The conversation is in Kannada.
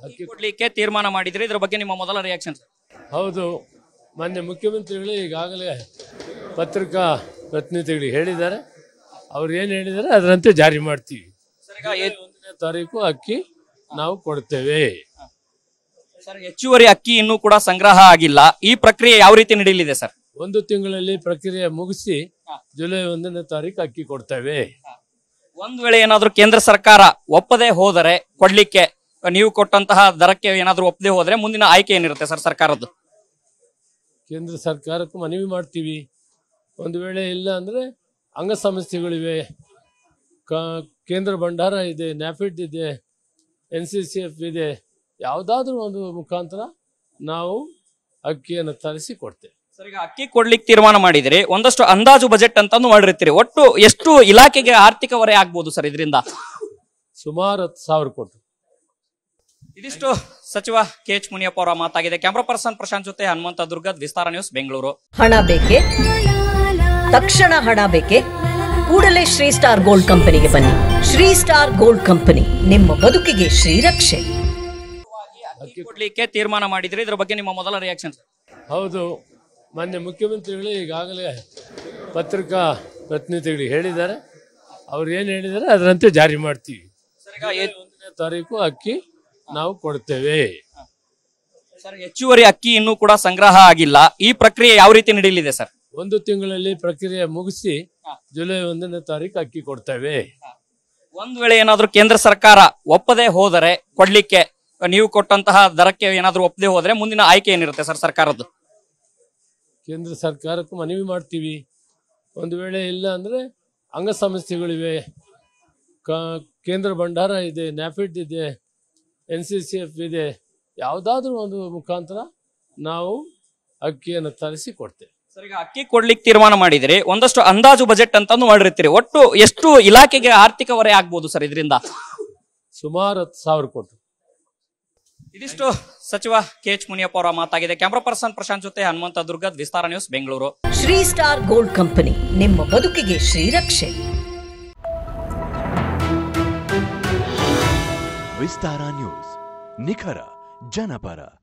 ಅಕ್ಕಿ ಕೊಡ್ಲಿಕ್ಕೆ ತೀರ್ಮಾನ ಮಾಡಿದ್ರಿ ಇದ್ರ ಬಗ್ಗೆ ನಿಮ್ಮ ಮೊದಲ ರಿಯಾಕ್ಷನ್ ಹೌದು ಮಾನ್ಯ ಮುಖ್ಯಮಂತ್ರಿಗಳು ಈಗಾಗಲೇ ಪತ್ರಿಕಾ ಪ್ರತಿನಿಧಿಗಳಿಗೆ ಹೇಳಿದ್ದಾರೆ ಅವ್ರು ಏನು ಹೇಳಿದ್ದಾರೆ ಅದರಂತೆ ಜಾರಿ ಮಾಡ್ತೀವಿ ಸರ್ ಈಗ ಎ- ಒಂದನೇ ತಾರೀಕು ಅಕ್ಕಿ ನಾವು ಕೊಡ್ತೇವೆ ಸರ್ ಹೆಚ್ಚುವರಿ ಅಕ್ಕಿ ಇನ್ನೂ ಕೂಡ ಸಂಗ್ರಹ ಆಗಿಲ್ಲ ಈ ಪ್ರಕ್ರಿಯೆ ಯಾವ ರೀತಿ ನಡೆಯಲಿದೆ ಸರ್ ಒಂದು ತಿಂಗಳಲ್ಲಿ ಪ್ರಕ್ರಿಯೆ ಮುಗಿಸಿ ಜುಲೈ ಒಂದನೇ ತಾರೀಕು ಅಕ್ಕಿ ಕೊಡ್ತೇವೆ ಒಂದ್ ವೇಳೆ ಏನಾದ್ರೂ ಕೇಂದ್ರ ಸರ್ಕಾರ ಒಪ್ಪದೆ ಹೋದರೆ ಕೊಡ್ಲಿಕ್ಕೆ ನೀವು ಕೊಟ್ಟಂತಹ ದರಕ್ಕೆ ಏನಾದ್ರೂ ಒಪ್ಪದೆ ಹೋದ್ರೆ ಮುಂದಿನ ಆಯ್ಕೆ ಏನಿರುತ್ತೆ ಸರ್ ಸರ್ಕಾರದ್ದು ಕೇಂದ್ರ ಸರ್ಕಾರಕ್ಕೂ ಮನವಿ ಮಾಡ್ತೀವಿ ಒಂದು ವೇಳೆ ಇಲ್ಲ ಅಂದರೆ ಅಂಗಸಂಸ್ಥೆಗಳಿವೆ ಕ ಕೇಂದ್ರ ಭಂಡಾರ ಇದೆ ನ್ಯಾಫಿಡ್ ಇದೆ ಎನ್ ಸಿ ಸಿ ಎಫ್ ಇದೆ ಯಾವುದಾದ್ರೂ ಒಂದು ಮುಖಾಂತರ ನಾವು ಅಕ್ಕಿಯನ್ನು ತರಿಸಿ ಕೊಡ್ತೇವೆ ಸರ್ ಈಗ ಅಕ್ಕಿ ಕೊಡ್ಲಿಕ್ಕೆ ತೀರ್ಮಾನ ಮಾಡಿದಿರಿ ಒಂದಷ್ಟು ಅಂದಾಜು ಬಜೆಟ್ ಅಂತಾನು ಮಾಡಿರ್ತೀರಿ ಒಟ್ಟು ಎಷ್ಟು ಇಲಾಖೆಗೆ ಆರ್ಥಿಕ ಹೊರೆ ಆಗ್ಬೋದು ಸರ್ ಇದರಿಂದ ಸುಮಾರು ಹತ್ತು ಸಾವಿರ ಕೊಟ್ಟು ಇದಿಷ್ಟು ಸಚಿವ ಕೆ ಎಚ್ ಮುನಿಯಪ್ಪ ಅವರ ಮಾತಾಗಿದೆ ಕ್ಯಾಮ್ರಾ ಪರ್ಸನ್ ಪ್ರಶಾಂತ್ ಜೊತೆ ಹನುಮಂತ ದುರ್ಗದ್ ವಿಸ್ತಾರ ನ್ಯೂಸ್ ಬೆಂಗಳೂರು ಹಣ ಬೇಕೆ ತಕ್ಷಣ ಹಣ ಬೇಕೆ ಕೂಡಲೇ ಶ್ರೀ ಸ್ಟಾರ್ ಗೋಲ್ಡ್ ಕಂಪನಿಗೆ ಬನ್ನಿ ಶ್ರೀ ಸ್ಟಾರ್ ಗೋಲ್ಡ್ ಕಂಪನಿ ನಿಮ್ಮ ಬದುಕಿಗೆ ಶ್ರೀರಕ್ಷೆ ಅಕ್ಕಿ ಕೊಡ್ಲಿಕ್ಕೆ ತೀರ್ಮಾನ ಮಾಡಿದ್ರಿ ಇದ್ರ ಬಗ್ಗೆ ನಿಮ್ಮ ಮೊದಲ ರಿಯಾಕ್ಷನ್ ಹೌದು ಮಾನ್ಯ ಮುಖ್ಯಮಂತ್ರಿಗಳು ಈಗಾಗಲೇ ಪತ್ರಿಕಾ ಪ್ರತಿನಿಧಿಗಳಿಗೆ ಹೇಳಿದ್ದಾರೆ ಅವ್ರು ಏನು ಹೇಳಿದ್ದಾರೆ ಅದರಂತೆ ಜಾರಿ ಮಾಡ್ತೀವಿ ಸರ್ ಈಗ ಎ- ಒಂದನೇ ತಾರೀಕು ಅಕ್ಕಿ ನಾವು ಕೊಡ್ತೇವೆ ಸರ್ ಹೆಚ್ಚುವರಿ ಅಕ್ಕಿ ಇನ್ನೂ ಕೂಡ ಸಂಗ್ರಹ ಆಗಿಲ್ಲ ಈ ಪ್ರಕ್ರಿಯೆ ಯಾವ ರೀತಿ ನಡೆಯಲಿದೆ ಸರ್ ಒಂದು ತಿಂಗಳಲ್ಲಿ ಪ್ರಕ್ರಿಯೆ ಮುಗಿಸಿ ಜುಲೈ ಒಂದನೇ ತಾರೀಕು ಅಕ್ಕಿ ಕೊಡ್ತೇವೆ ಒಂದ್ ವೇಳೆ ಏನಾದ್ರೂ ಕೇಂದ್ರ ಸರ್ಕಾರ ಒಪ್ಪದೆ ಹೋದರೆ ಕೊಡ್ಲಿಕ್ಕೆ ನೀವು ಕೊಟ್ಟಂತಹ ದರಕ್ಕೆ ಏನಾದ್ರೂ ಒಪ್ಪದೆ ಹೋದ್ರೆ ಮುಂದಿನ ಆಯ್ಕೆ ಏನಿರುತ್ತೆ ಸರ್ ಸರ್ಕಾರದ್ದು ಕೇಂದ್ರ ಸರ್ಕಾರಕ್ಕೂ ಮನವಿ ಮಾಡ್ತೀವಿ ಒಂದು ವೇಳೆ ಇಲ್ಲ ಅಂದರೆ ಅಂಗಸಂಸ್ಥೆಗಳಿವೆ ಕ ಕೇಂದ್ರ ಭಂಡಾರ ಇದೆ ನ್ಯಾಫಿಡ್ ಇದೆ ಎನ್ ಸಿ ಸಿ ಎಫ್ ಇದೆ ಯಾವುದಾದ್ರೂ ಒಂದು ಮುಖಾಂತರ ನಾವು ಅಕ್ಕಿಯನ್ನು ತರಿಸಿ ಕೊಡ್ತೇವೆ ಸರ್ ಈಗ ಅಕ್ಕಿ ಕೊಡ್ಲಿಕ್ಕೆ ತೀರ್ಮಾನ ಮಾಡಿದಿರಿ ಒಂದಷ್ಟು ಅಂದಾಜು ಬಜೆಟ್ ಅಂತಾನು ಮಾಡಿರ್ತೀರಿ ಒಟ್ಟು ಎಷ್ಟು ಇಲಾಖೆಗೆ ಆರ್ಥಿಕ ಹೊರೆ ಆಗ್ಬೋದು ಸರ್ ಇದರಿಂದ ಸುಮಾರು ಹತ್ತು ಸಾವಿರ ಕೊಟ್ಟು ಇದಿಷ್ಟು ಸಚಿವ ಕೆ ಎಚ್ ಮುನಿಯಪ್ಪ ಅವರ ಮಾತಾಗಿದೆ ಕ್ಯಾಮ್ರಾ ಪರ್ಸನ್ ಪ್ರಶಾಂತ್ ಜೊತೆ Hanumantha Durgad Vistara news Bengaluru Shri star gold company ನಿಮ್ಮ ಬದುಕಿಗೆ ಶ್ರೀರಕ್ಷೆ ವಿಸ್ತಾರ ನ್ಯೂಸ್ ನಿಖರ ಜನಪರ